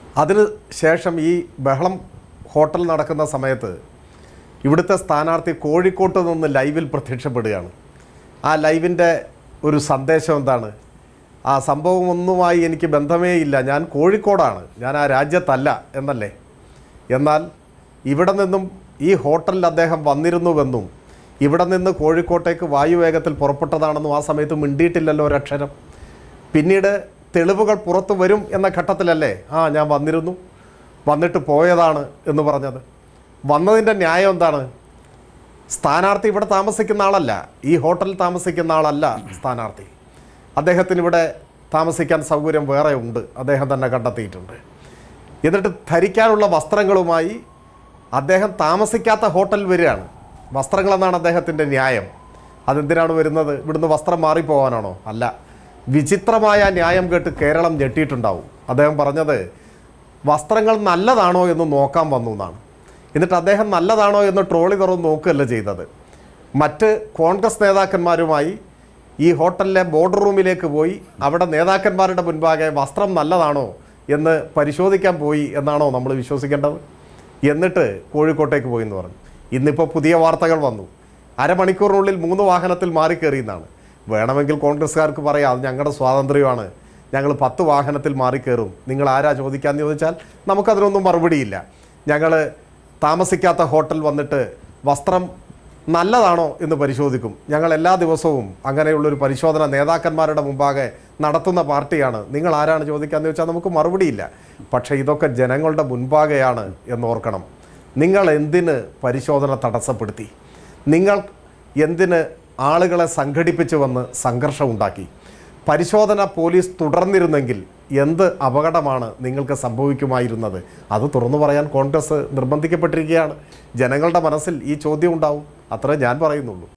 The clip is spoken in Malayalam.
അതിന് ശേഷം ഈ ബഹളം ഹോട്ടൽ നടക്കുന്ന സമയത്ത് ഇവിടുത്തെ സ്ഥാനാർത്ഥി കോഴിക്കോട്ട് നിന്ന് ലൈവിൽ പ്രത്യക്ഷപ്പെടുകയാണ് ആ ലൈവിൻ്റെ ഒരു സന്ദേശം എന്താണ് ആ സംഭവം ഒന്നുമായി എനിക്ക് ബന്ധമേ ഇല്ല ഞാൻ കോഴിക്കോടാണ് ഞാൻ ആ രാജ്യത്തല്ല എന്നല്ലേ എന്നാൽ ഇവിടെ നിന്നും ഈ ഹോട്ടലിൽ അദ്ദേഹം വന്നിരുന്നുവെന്നും ഇവിടെ നിന്ന് കോഴിക്കോട്ടേക്ക് വായുവേഗത്തിൽ പുറപ്പെട്ടതാണെന്നും ആ സമയത്ത് മിണ്ടിയിട്ടില്ലല്ലോ ഒരക്ഷരം പിന്നീട് തെളിവുകൾ പുറത്തു വരും എന്ന ഘട്ടത്തിലല്ലേ ആ ഞാൻ വന്നിരുന്നു വന്നിട്ട് പോയതാണ് എന്ന് പറഞ്ഞത് വന്നതിൻ്റെ ന്യായം എന്താണ് സ്ഥാനാർത്ഥി ഇവിടെ താമസിക്കുന്ന ആളല്ല ഈ ഹോട്ടലിൽ താമസിക്കുന്ന ആളല്ല സ്ഥാനാർത്ഥി അദ്ദേഹത്തിന് ഇവിടെ താമസിക്കാൻ സൗകര്യം വേറെ ഉണ്ട് അദ്ദേഹം തന്നെ കണ്ടെത്തിയിട്ടുണ്ട് എന്നിട്ട് ധരിക്കാനുള്ള വസ്ത്രങ്ങളുമായി അദ്ദേഹം താമസിക്കാത്ത ഹോട്ടൽ വരികയാണ് വസ്ത്രങ്ങളെന്നാണ് അദ്ദേഹത്തിൻ്റെ ന്യായം അതെന്തിനാണ് വരുന്നത് ഇവിടുന്ന് വസ്ത്രം മാറിപ്പോവാനാണോ അല്ല വിചിത്രമായ ന്യായം കേട്ട് കേരളം ഞെട്ടിയിട്ടുണ്ടാവും അദ്ദേഹം പറഞ്ഞത് വസ്ത്രങ്ങൾ നല്ലതാണോ എന്ന് നോക്കാൻ വന്നു എന്നാണ് എന്നിട്ട് അദ്ദേഹം നല്ലതാണോ എന്ന് ട്രോളി തുറന്ന് നോക്കുകയല്ല ചെയ്തത് മറ്റ് കോൺഗ്രസ് നേതാക്കന്മാരുമായി ഈ ഹോട്ടലിലെ ബോർഡർ റൂമിലേക്ക് പോയി അവിടെ നേതാക്കന്മാരുടെ മുൻപാകെ വസ്ത്രം നല്ലതാണോ എന്ന് പരിശോധിക്കാൻ പോയി എന്നാണോ നമ്മൾ വിശ്വസിക്കേണ്ടത് എന്നിട്ട് കോഴിക്കോട്ടേക്ക് പോയി എന്ന് പറഞ്ഞു ഇന്നിപ്പോൾ പുതിയ വാർത്തകൾ വന്നു അരമണിക്കൂറിനുള്ളിൽ മൂന്ന് വാഹനത്തിൽ മാറിക്കയറിയെന്നാണ് വേണമെങ്കിൽ കോൺഗ്രസ്സുകാർക്ക് പറയാം അത് ഞങ്ങളുടെ സ്വാതന്ത്ര്യമാണ് ഞങ്ങൾ പത്ത് വാഹനത്തിൽ മാറിക്കയറും നിങ്ങൾ ആരാ ചോദിക്കാമെന്ന് ചോദിച്ചാൽ നമുക്കതിനൊന്നും മറുപടിയില്ല ഞങ്ങൾ താമസിക്കാത്ത ഹോട്ടൽ വന്നിട്ട് വസ്ത്രം നല്ലതാണോ എന്ന് പരിശോധിക്കും ഞങ്ങൾ എല്ലാ ദിവസവും അങ്ങനെയുള്ളൊരു പരിശോധന നേതാക്കന്മാരുടെ മുമ്പാകെ നടത്തുന്ന പാർട്ടിയാണ് നിങ്ങൾ ആരാണ് ചോദിക്കാന്ന് ചോദിച്ചാൽ നമുക്ക് മറുപടിയില്ല പക്ഷേ ഇതൊക്കെ ജനങ്ങളുടെ മുൻപാകെയാണ് എന്നോർക്കണം നിങ്ങൾ എന്തിന് പരിശോധന തടസ്സപ്പെടുത്തി നിങ്ങൾ എന്തിന് ആളുകളെ സംഘടിപ്പിച്ചു വന്ന് സംഘർഷം ഉണ്ടാക്കി പരിശോധന പോലീസ് തുടർന്നിരുന്നെങ്കിൽ എന്ത് അപകടമാണ് നിങ്ങൾക്ക് സംഭവിക്കുമായിരുന്നത് അത് തുറന്നു പറയാൻ കോൺഗ്രസ് നിർബന്ധിക്കപ്പെട്ടിരിക്കുകയാണ് ജനങ്ങളുടെ മനസ്സിൽ ഈ ചോദ്യം ഉണ്ടാവും അത്രേ ഞാൻ പറയുന്നുള്ളൂ